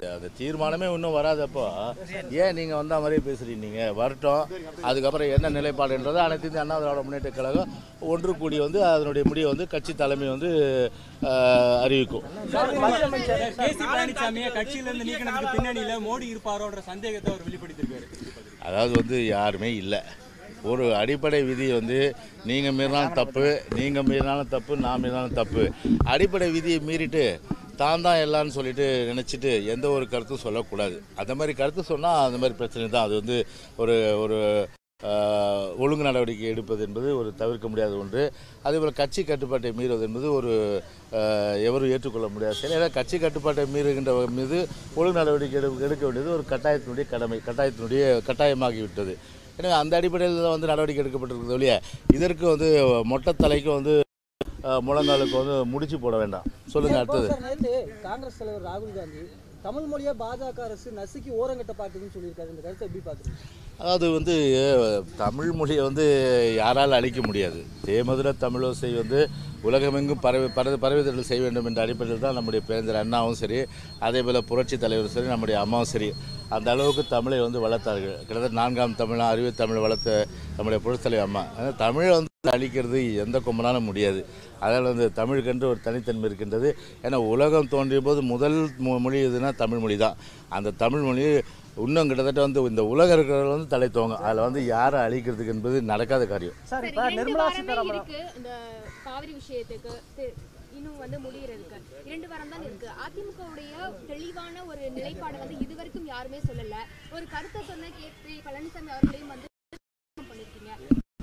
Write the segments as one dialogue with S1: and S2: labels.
S1: அந்த தீர்மானமே இன்னும் வராதப்போ ஏன் நீங்கள் வந்த மாதிரியே பேசுறீங்க நீங்கள் வரட்டும் அதுக்கப்புறம் என்ன நிலைப்பாடுன்றது அனைத்து இந்திய அண்ணா திராவிட முன்னேற்ற கழகம் ஒன்று கூடி வந்து அதனுடைய முடிவை வந்து கட்சி தலைமை வந்து ஆஹ், அறிவிக்கும்
S2: கேசி பழனிசாமியை கட்சியில இருந்து நீக்கினதுக்கு பின்னணியில மோடி இருப்பாரோன்ற சந்தேகத்தை அவர் வெளிப்படுத்திருக்காரு
S1: அதாவது வந்து யாருமே இல்லை ஒரு அடிப்படை விதி வந்து நீங்கள் மீறினாலும் தப்பு நீங்கள் மீறினாலும் தப்பு நான் மீறினாலும் தப்பு அடிப்படை விதியை மீறிட்டு தான் தான் எல்லாம்னு சொல்லிட்டு நினச்சிட்டு எந்த ஒரு கருத்தும் சொல்லக்கூடாது அந்த மாதிரி கருத்து சொன்னால் அந்த மாதிரி பிரச்சனை தான் அது வந்து ஒரு ஒரு ஆஹ், ஒழுங்கு நடவடிக்கை எடுப்பது என்பது ஒரு தவிர்க்க முடியாத ஒன்று அதேபோல் கட்சி கட்டுப்பாட்டை மீறுவது என்பது ஒரு ஆஹ், எவரும் ஏற்றுக்கொள்ள முடியாத செயல் ஏன்னா கட்சி கட்டுப்பாட்டை மீறுகின்ற மீது ஒழுங்கு நடவடிக்கை எடு எடுக்க வேண்டியது ஒரு கட்டாயத்தினுடைய கடமை கட்டாயத்தினுடைய கட்டாயமாகிவிட்டது எனவே அந்த அடிப்படையில் தான் வந்து நடவடிக்கை எடுக்கப்பட்டிருக்கிறது ஒழிய இதற்கு வந்து மொட்டை தலைக்கு வந்து ஆஹ், முழங்காலுக்கு வந்து முடிச்சு போட வேண்டாம் சொல்லுங்க அடுத்தது
S3: சார் நேற்று காங்கிரஸ் தலைவர் ராகுல் காந்தி தமிழ் மொழியை பாஜக அரசு நசுக்கி ஓரங்கட்ட பார்க்குதுன்னு சொல்லியிருக்காரு இந்த கருத்தை எப்படி பார்க்குறீங்க
S1: அதாவது வந்து தமிழ் மொழியை வந்து யாரால் அழிக்க முடியாது தேமதுர தமிழோசை வந்து உலகமெங்கும் பரவி பரவி பரவிதல் செய்ய வேண்டும் என்ற அடிப்படையில் தான் நம்முடைய பேரஞ்சர் அண்ணாவும் சரி அதே போல் புரட்சி தலைவரும் சரி நம்முடைய அம்மாவும் சரி அந்த அளவுக்கு தமிழை வந்து வளர்த்தார்கள் கிட்டத்தட்ட நான்காம் தமிழா அறிவு தமிழ் வளர்த்த நம்முடைய புரட்சித்தலைவர் அம்மா அதனால் தமிழை வந்து அழிக்கிறது எந்த கொம்பனாலும் முடியாது அதனால் வந்து தமிழுக்கென்று ஒரு தனித்தன்மை இருக்கின்றது ஏன்னா உலகம் தோன்றிய போது முதல் மொ- மொழி எதுனா தமிழ் மொழி தான் அந்த தமிழ் மொழி இன்னும் கிட்டத்தட்ட வந்து இந்த உலக இருக்கிறவங்க வந்து தலை தோங்க அதில் வந்து யாரை அழிக்கிறதுக்கு என்பது நடக்காத காரியம்
S3: சார்
S4: சரி,
S3: இப்போ
S4: இரண்டு
S3: நிர்மலா
S4: வாரமே
S3: சீதாராமன்
S4: இருக்கு இந்த காவிரி விஷயத்துக்கு தி- இன்னும் வந்து முடியறதுக்கு இரண்டு வாரம் தான் இருக்கு அதிமுகவுடைய தெளிவான ஒரு நிலைப்பாடை வந்து இதுவரைக்கும் யாருமே சொல்லல ஒரு கருத்தை சொன்ன கே பி பழனிசாமி அவர்களையும் வந்து பண்ணிருக்கீங்க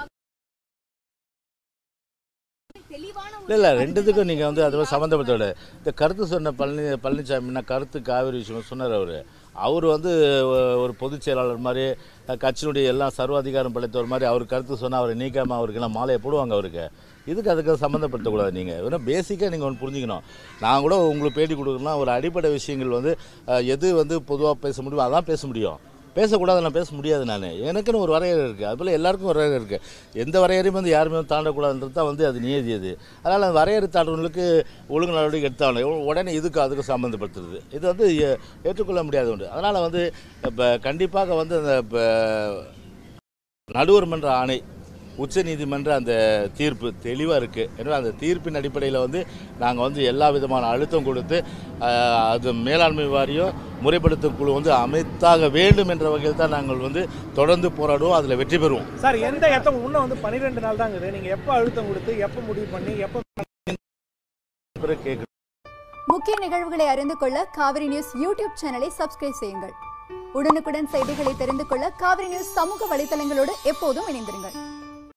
S4: தெளிவான ஒரு
S1: இல்லை இல்லை ரெண்டுத்துக்கும் நீங்கள் வந்து அதில் சம்மந்தப்பட்டோட இந்த கருத்து சொன்ன பழனி பழனிசாமின்னா கருத்து காவிரி விஷயம் சொன்னார் அவர் அவர் வந்து ஒ- ஒரு பொதுச் செயலாளர் மாதிரி அஹ், கட்சியினுடைய எல்லாம் சர்வாதிகாரம் படைத்தவர் மாதிரி அவர் கருத்து சொன்னால் அவர் நீக்காமல் அவருக்கு எல்லாம் மாலையை போடுவாங்க அவருக்கு இதுக்கு அதுக்கு சம்மந்தப்படுத்தக்கூடாது நீங்கள் வேணும் பேசிக்காக நீங்கள் ஒன்று புரிஞ்சுக்கணும் நான் கூட உங்களுக்கு பேட்டி கொடுக்குறேன்னா ஒரு அடிப்படை விஷயங்கள் வந்து அஹ், எது வந்து பொதுவாக பேச முடியுமோ அதான் பேச முடியும் பேசக்கூடாது நான் பேச முடியாது நான் எனக்குன்னு ஒரு வரையறை இருக்குது அதுபோல் எல்லாருக்கும் வரையறை இருக்குது எந்த வரையறையும் வந்து யாருமே வந்து தாண்டக்கூடாதுன்றது தான் வந்து அது நியதி அது அதனால் அந்த வரையறை தாண்டவங்களுக்கு ஒழுங்கு நடவடிக்கை எடுத்தாலும் உடனே இதுக்கு அதுக்கு சம்மந்தப்படுத்துறது இது வந்து ஏ- ஏற்றுக்கொள்ள முடியாத ஒன்று அதனால் வந்து இப்போ கண்டிப்பாக வந்து அந்த இப்போ நடுவர் மன்ற ஆணை உச்ச நீதிமன்ற அந்த தீர்ப்பு தெளிவாக இருக்குது எனவே அந்த தீர்ப்பின் அடிப்படையில் வந்து நாங்கள் வந்து எல்லா விதமான அழுத்தம் கொடுத்து ஆஹ், அது மேலாண்மை வாரியம் முறைப்படுத்தும் குழு வந்து அமைத்தாக வேண்டும் என்ற வகையில் தான் நாங்கள் வந்து தொடர்ந்து போராடுவோம் அதில் வெற்றி பெறுவோம்
S5: சார் எந்த இடத்த இன்னும் வந்து பன்னிரெண்டு நாள் தான் இருக்குது நீங்க எப்போ அழுத்தம் கொடுத்து எப்போ முடிவு பண்ணி எப்போ
S1: பிறகு கேட்க
S6: முக்கிய நிகழ்வுகளை அறிந்து கொள்ள காவிரி நியூஸ் யூடியூப் சேனலை சப்ஸ்கிரைப் செய்யுங்கள் உடனுக்குடன் செய்திகளை தெரிந்து கொள்ள காவிரி நியூஸ் சமூக வலைதளங்களோடு எப்போதும் இணைந்திருங்கள்